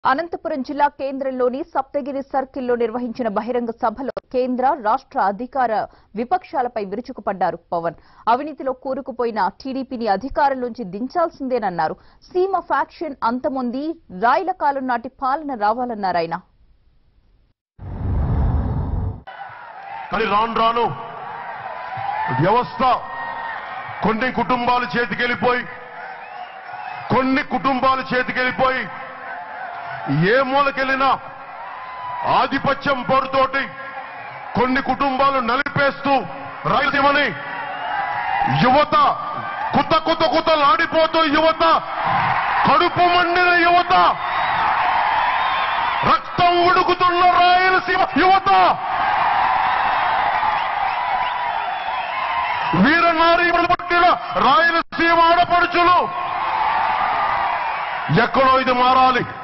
అనంతపురం జిల్లా కేంద్రంలోని సప్తగిరి సర్కిల్లో నిర్వహించిన బహిరంగ సభలో కేంద్ర రాష్ట్ర అధికార విపక్షాలపై విరుచుకుపడ్డారు పవన్ అవినీతిలో కూరుకుపోయిన టీడీపీని అధికారంలోంచి దించాల్సిందేనన్నారు సీమ ఫ్యాక్షన్ అంతమొంది రాయిల కాలం నాటి పాలన రావాలన్నారు ఆయన కానీ రాను రాను వ్యవస్థ కొన్ని కుటుంబాలు చేతికెళ్ళిపోయి కొన్ని కుటుంబాలు చేతికెళ్ళిపోయి ఏ మూలకెళ్ళినా ఆధిపత్యం పొరుతోటి కొన్ని కుటుంబాలు నలిపేస్తూ రాయలసీమని యువత కుత కుత కుతలాడిపోతూ యువత కడుపు మండిన యువత రక్తం ఉడుకుతున్న రాయలసీమ యువత వీరనారీమణి పుట్టిన రాయలసీమ ఆడపడుచులు ఎక్కడో ఇది మారాలి